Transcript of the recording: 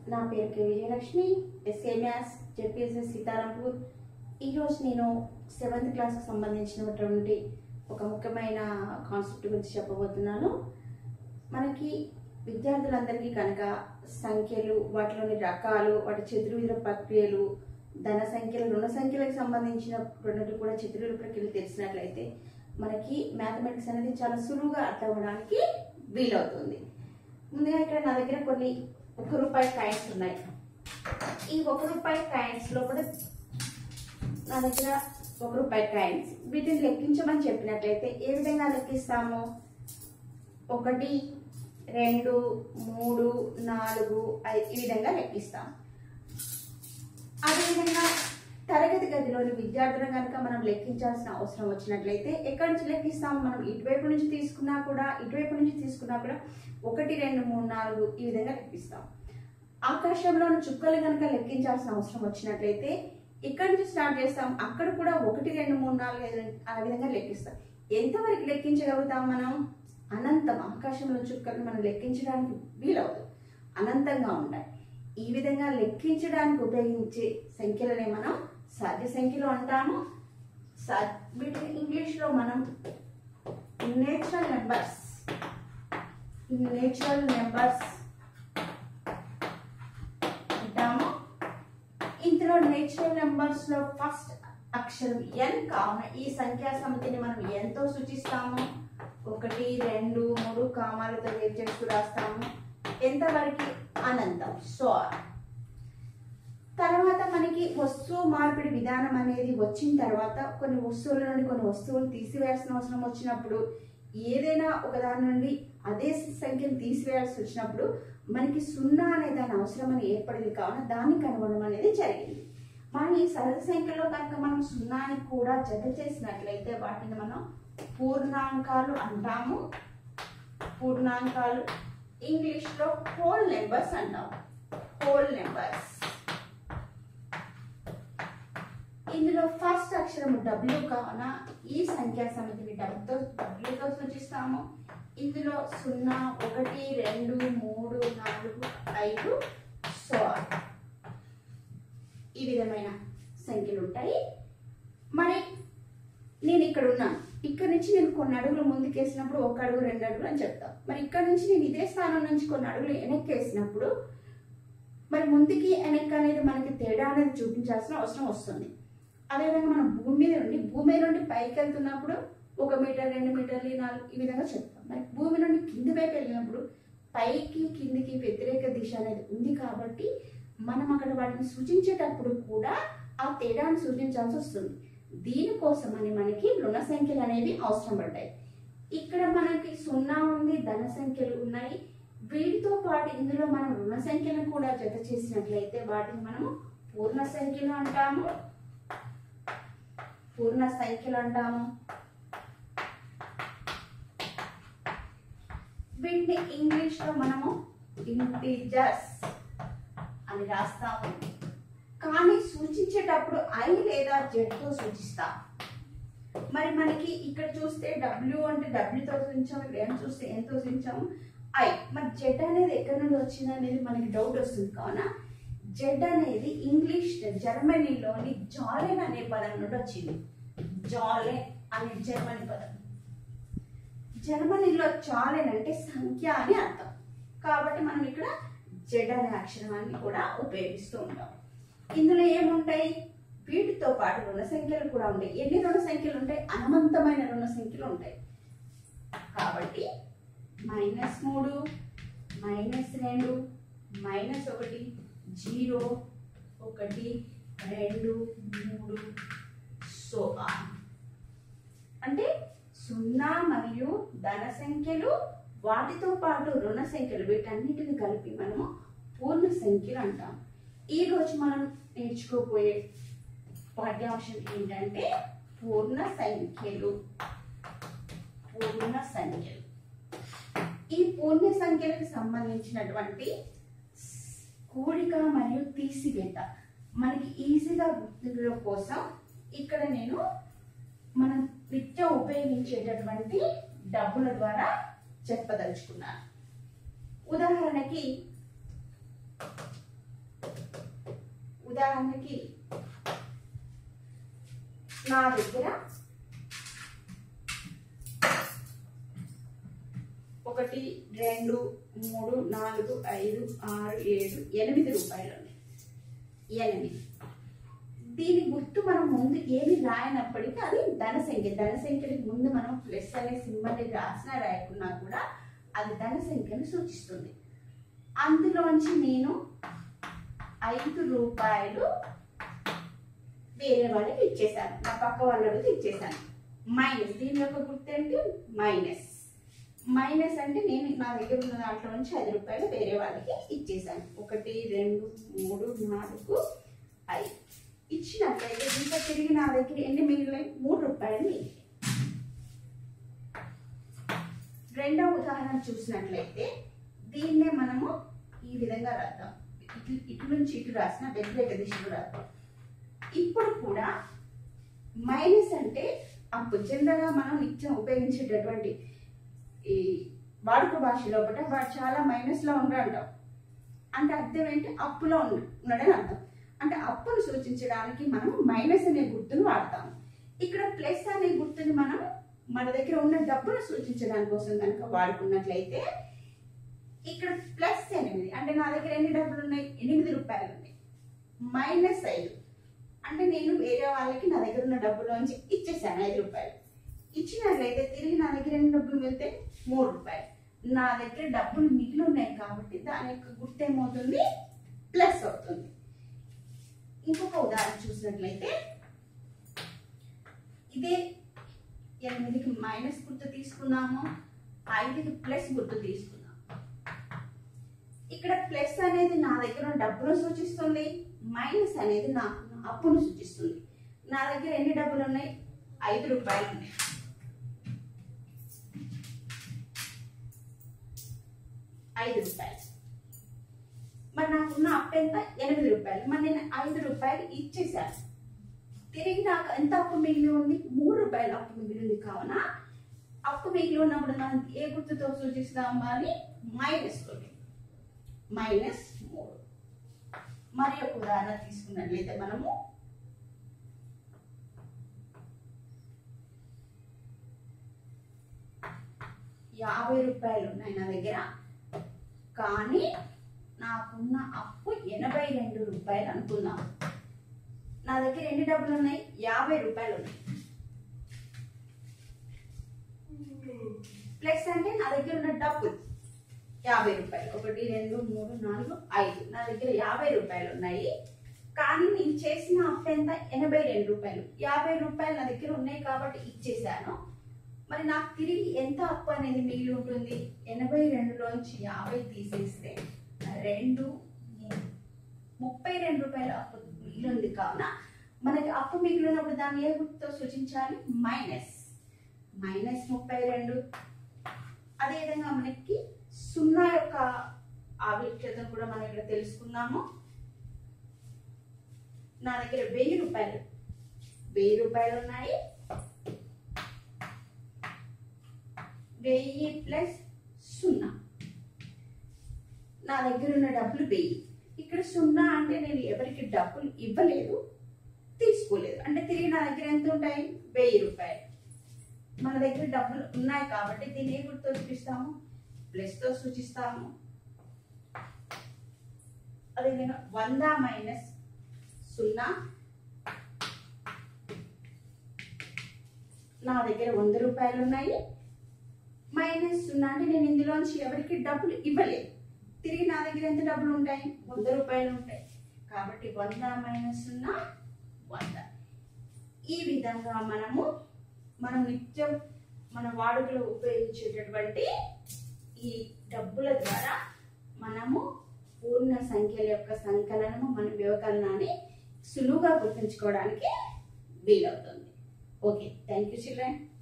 నా పేరు K Vijayalakshmi SA maths JPSS Sitarampur ఈరోజు నేను సెవెంత్ క్లాస్కి సంబంధించినటువంటి ఒక ముఖ్యమైన కాన్సెప్ట్ గురించి చెప్పబోతున్నాను మనకి విద్యార్థులందరికీ కనుక సంఖ్యలు వాటిలోని రకాలు వాటి చతుర్విధ ప్రక్రియలు ధన సంఖ్యలు రుణ సంఖ్యలకు సంబంధించినటువంటి కూడా చతుర్విధ ప్రక్రియలు తెలిసినట్లయితే మనకి మ్యాథమెటిక్స్ అనేది చాలా సులువుగా అర్థం అవ్వడానికి వీలవుతుంది ముందుగా ఇక్కడ నా దగ్గర కొన్ని ఒక రూపాయి కాయిన్స్ ఉన్నాయి ఈ ఒక రూపాయి కాయిన్స్ లో కూడా నా దగ్గర ఒక రూపాయి కాయిన్స్ వీటిని లెక్కించమని చెప్పినట్లయితే ఏ విధంగా లెక్కిస్తాము ఒకటి రెండు మూడు నాలుగు ఐదు ఈ విధంగా లెక్కిస్తాం అదేవిధంగా తరగతి గదిలోని విద్యార్థులను కనుక మనం లెక్కించాల్సిన అవసరం వచ్చినట్లయితే ఎక్కడి నుంచి లెక్కిస్తాం మనం ఇటువైపు నుంచి తీసుకున్నా కూడా ఇటువైపు నుంచి తీసుకున్నా కూడా ఒకటి రెండు మూడు నాలుగు ఈ విధంగా లెక్కిస్తాం ఆకాశంలోని చుక్కలు కనుక లెక్కించాల్సిన అవసరం వచ్చినట్లయితే ఇక్కడి నుంచి స్టార్ట్ చేస్తాం అక్కడ కూడా ఒకటి రెండు మూడు నాలుగు ఐదు ఆ విధంగా లెక్కిస్తాం ఎంతవరకు లెక్కించగలుగుతాం మనం అనంతం ఆకాశంలో చుక్కలు మనం లెక్కించడానికి వీలవదు అనంతంగా ఉంటాయి ఈ విధంగా లెక్కించడానికి ఉపయోగించే సంఖ్యలనే మనం సాధ్య సంఖ్యలు అంటాము సా- వీటిని ఇంగ్లీష్లో మనం నేచురల్ నెంబర్స్ నేచురల్ నెంబర్స్ అంటాము ఇందులో నేచురల్ నెంబర్స్ లో ఫస్ట్ అక్షరం ఎన్ కావున ఈ సంఖ్యా సమితిని మనం ఎంతో సూచిస్తాము ఒకటి రెండు మూడు కామాలతో వేరు చేస్తూ రాస్తాము ఎంతవరకు అనంతం సో తర్వాత మనకి వస్తువు మార్పిడి విధానం అనేది వచ్చిన తర్వాత కొన్ని వస్తువుల నుండి కొన్ని వస్తువులు తీసివేయాల్సిన అవసరం వచ్చినప్పుడు ఏదైనా ఒక దాని నుండి అదే సంఖ్యను తీసివేయాల్సి వచ్చినప్పుడు మనకి సున్నా అనే దాని అవసరం అని ఏర్పడింది కావున దాన్ని కనుగొనడం అనేది జరిగింది మనం ఈ సరళ సంఖ్యలో కనుక మనం సున్నాని కూడా జత చేసినట్లయితే వాటిని మనం పూర్ణాంకాలు అంటాము పూర్ణాంకాలు ఇంగ్లీష్లో హోల్ నెంబర్స్ అంటాం హోల్ నెంబర్స్ ఇందులో ఫస్ట్ అక్షరము డబ్ల్యూ కావున ఈ సంఖ్యా సమితిని డబ్తో డబ్ల్యూతో సూచిస్తాము ఇందులో సున్నా ఒకటి రెండు మూడు నాలుగు ఐదు సో ఈ విధమైన సంఖ్యలు ఉంటాయి మరి నేను ఇక్కడ ఉన్నాను ఇక్కడ నుంచి నేను కొన్ని అడుగులు ముందుకేసినప్పుడు ఒక అడుగు రెండు అడుగులు అని చెప్తాను మరి ఇక్కడ నుంచి నేను ఇదే స్థానం నుంచి కొన్ని అడుగులు వెనక్కి వేసినప్పుడు మరి ముందుకి వెనక్కి అనేది మనకి తేడా అనేది చూపించాల్సిన అవసరం వస్తుంది అదేవిధంగా మనం భూమి మీద నుండి భూమి మీద నుండి పైకి వెళ్తున్నప్పుడు ఒక మీటర్ రెండు మీటర్లు ఈ నాలుగు ఈ విధంగా చెప్తాం మరి భూమి నుండి కింది వైపు వెళ్ళినప్పుడు పైకి కిందికి వ్యతిరేక దిశ అనేది ఉంది కాబట్టి మనం అక్కడ వాటిని సూచించేటప్పుడు కూడా ఆ తేడాను సూచించాల్సి వస్తుంది దీనికోసమని మనకి రుణ సంఖ్యలు అనేవి అవసరం పడ్డాయి ఇక్కడ మనకి సున్నా ఉంది ధన సంఖ్యలు ఉన్నాయి వీటితో పాటు ఇందులో మనం రుణ సంఖ్యలను కూడా జత చేసినట్లయితే వాటిని మనము పూర్ణ సంఖ్యలు అంటాము పూర్ణ సంఖ్యలు అంటాము వీటిని ఇంగ్లీష్ లో మనము ఇంటీజర్స్ అని రాస్తాము కానీ సూచించేటప్పుడు ఐ లేదా జెడ్ తో సూచిస్తాం మరి మనకి ఇక్కడ చూస్తే డబ్ల్యూ అంటే డబ్ల్యూతో సూచించాము ఇక్కడ ఎం చూస్తే ఎంతో సూచించాము ఐ మరి జెడ్ అనేది ఎక్కడి నుండి వచ్చింది అనేది మనకి డౌట్ వస్తుంది కావున జెడ్ అనేది ఇంగ్లీష్ జర్మనీలోని జాలెన్ అనే పదం నుండి వచ్చింది జాలెన్ అనే జర్మనీ పదం జర్మనీలో జాలెన్ అంటే సంఖ్య అని అర్థం కాబట్టి మనం ఇక్కడ జెడ్ అనే అక్షరాన్ని కూడా ఉపయోగిస్తూ ఉంటాం ఇందులో ఏముంటాయి వీటితో పాటు రుణ సంఖ్యలు కూడా ఉంటాయి ఎన్ని రుణ సంఖ్యలు ఉంటాయి అనంతమైన రుణ సంఖ్యలు ఉంటాయి కాబట్టి మైనస్ మూడు మైనస్ రెండు మైనస్ ఒకటి జీరో ఒకటి రెండు మూడు సో ఆన్ అంటే సున్నా మరియు ధన సంఖ్యలు వాటితో పాటు రుణ సంఖ్యలు వీటన్నిటిని కలిపి మనము పూర్ణ సంఖ్యలు అంటాం ఈ రోజు మనం నేర్చుకోబోయే పాఠ్యాంశం ఏంటంటే పూర్ణ సంఖ్యలు పూర్ణ సంఖ్యలు ఈ పూర్ణ సంఖ్యలకు సంబంధించినటువంటి కూడిక మరియు తీసివేత మనకి ఈజీగా గుర్తుండడం కోసం ఇక్కడ నేను మనం నిత్యం ఉపయోగించేటటువంటి డబ్బుల ద్వారా చెప్పదలుచుకున్నాను ఉదాహరణకి ఉదాహరణకి నా దగ్గర ఒకటి రెండు మూడు నాలుగు ఐదు ఆరు ఏడు ఎనిమిది రూపాయలు ఉన్నాయి ఎనిమిది దీని గుర్తు మనం ముందు ఏమి రాయనప్పటికీ అది ధన సంఖ్య ధన సంఖ్యకి ముందు మనం ప్లస్ అనే సింబల్ రాసినా రాయకున్నా కూడా అది ధన సంఖ్యను సూచిస్తుంది అందులోంచి నేను ఐదు రూపాయలు వేరే వాళ్ళకి ఇచ్చేసాను నా పక్క వాళ్ళకి ఇచ్చేసాను మైనస్ దీని యొక్క గుర్తు ఏంటి మైనస్ మైనస్ అంటే నేను నా దగ్గర ఉన్న దాంట్లో నుంచి ఐదు రూపాయలు వేరే వాళ్ళకి ఇచ్చేసాను ఒకటి రెండు మూడు నాలుగు ఐదు ఇచ్చినట్లయితే ఇంకా తిరిగి నా దగ్గర ఎన్ని మిగిలినాయి మూడు రూపాయలు మిగిలినాయి రెండవ ఉదాహరణ చూసినట్లయితే దీన్నే మనము ఈ విధంగా రాద్దాం ఇటు ఇటు నుంచి ఇటు రాసిన వ్యతిరేక దిశలో రాద్దాం ఇప్పుడు కూడా మైనస్ అంటే అప్పు జనరల్గా మనం నిత్యం ఉపయోగించేటటువంటి ఈ వాడుక భాషలో ఒకటి వాడు చాలా మైనస్ లో ఉండంటాం అంటే అర్థం ఏంటి అప్పులో ఉన్న- ఉన్నాడని అర్థం అంటే అప్పును సూచించడానికి మనం మైనస్ అనే గుర్తును వాడతాము ఇక్కడ ప్లస్ అనే గుర్తుని మనం మన దగ్గర ఉన్న డబ్బును సూచించడానికి కోసం కనుక వాడుకున్నట్లయితే ఇక్కడ ప్లస్ ఎనిమిది అంటే నా దగ్గర ఎన్ని డబ్బులు ఉన్నాయి ఎనిమిది రూపాయలు ఉన్నాయి మైనస్ ఐదు అంటే నేను వేరే వాళ్ళకి నా దగ్గర ఉన్న డబ్బులోంచి ఇచ్చేసాను ఐదు రూపాయలు ఇచ్చినట్లయితే తిరిగి నా దగ్గర ఎన్ని డబ్బులు వెళ్తే మూడు రూపాయలు నా దగ్గర డబ్బులు మిగిలి ఉన్నాయి కాబట్టి దాని యొక్క గుర్తు ఏమవుతుంది ప్లస్ అవుతుంది ఇంకొక ఉదాహరణ చూసినట్లయితే ఇదే ఎనిమిదికి మైనస్ గుర్తు తీసుకున్నాము ఐదుకి ప్లస్ గుర్తు తీసుకున్నాము ఇక్కడ ప్లస్ అనేది నా దగ్గర ఉన్న డబ్బును సూచిస్తుంది మైనస్ అనేది నాకు నా అప్పును సూచిస్తుంది నా దగ్గర ఎన్ని డబ్బులు ఉన్నాయి ఐదు రూపాయలు ఉన్నాయి ఐదు రూపాయలు మరి నాకున్న అప్పు ఎంత ఎనిమిది రూపాయలు మరి నేను ఐదు రూపాయలు ఇచ్చేసాను తిరిగి నాకు ఎంత అప్పు మిగిలి ఉంది మూడు రూపాయలు అప్పు మిగిలి ఉంది కావున అప్పు మిగిలి ఉన్నప్పుడు మనం ఏ గుర్తుతో సూచిస్తాం మరి మైనస్ తోటి మైనస్ మూడు మరి ఒక ఉదాహరణ తీసుకున్నట్లయితే మనము యాభై రూపాయలు ఉన్నాయి నా దగ్గర కానీ నాకున్న అప్పు ఎనభై రెండు రూపాయలు అనుకుందాం నా దగ్గర ఎన్ని డబ్బులు ఉన్నాయి యాభై రూపాయలు ఉన్నాయి ప్లస్ అంటే నా దగ్గర ఉన్న డబ్బులు యాభై రూపాయలు ఒకటి రెండు మూడు నాలుగు ఐదు నా దగ్గర యాభై రూపాయలు ఉన్నాయి కానీ నేను చేసిన అప్పు ఎంత ఎనభై రెండు రూపాయలు యాభై రూపాయలు నా దగ్గర ఉన్నాయి కాబట్టి ఇచ్చేసాను మరి నాకు తిరిగి ఎంత అప్పు అనేది మిగిలి ఉంటుంది ఎనభై రెండులోంచి యాభై తీసేస్తే రెండు మూడు, ముప్పై రెండు రూపాయల అప్పు మిగిలి ఉంది కావున మనకి అప్పు మిగిలినప్పుడు దాన్ని ఏ గుర్తుతో సూచించాలి మైనస్ మైనస్ ముప్పై రెండు అదేవిధంగా మనకి సున్నా యొక్క ఆవిష్కృతం కూడా మనం ఇక్కడ తెలుసుకున్నాము నా దగ్గర వెయ్యి రూపాయలు వెయ్యి రూపాయలు ఉన్నాయి వెయ్యి ప్లస్ సున్నా నా దగ్గర ఉన్న డబ్బులు వెయ్యి ఇక్కడ సున్నా అంటే నేను ఎవరికి డబ్బులు ఇవ్వలేదు తీసుకోలేదు అంటే తిరిగి నా దగ్గర ఎంత ఉంటాయి వెయ్యి రూపాయలు మన దగ్గర డబ్బులు ఉన్నాయి కాబట్టి దీన్ని ఏ గుర్తుతో చూపిస్తాము ప్లస్ తో సూచిస్తాము అదేవిధంగా వంద మైనస్ సున్నా నా దగ్గర వంద రూపాయలు ఉన్నాయి మైనస్ సున్నా అంటే నేను ఇందులోంచి ఎవరికి డబ్బులు ఇవ్వలేదు తిరిగి నా దగ్గర ఎంత డబ్బులు ఉంటాయి వంద రూపాయలు ఉంటాయి కాబట్టి వంద మైనస్ సున్నా వంద ఈ విధంగా మనము మనం నిత్యం మన వాడుకలో ఉపయోగించేటటువంటి ఈ డబ్బుల ద్వారా మనము పూర్ణ సంఖ్యల యొక్క సంకలనము మన వ్యవకలనాన్ని సులువుగా గుర్తుంచుకోవడానికి వీలవుతుంది ఓకే థ్యాంక్ యూ చిల్డ్రన్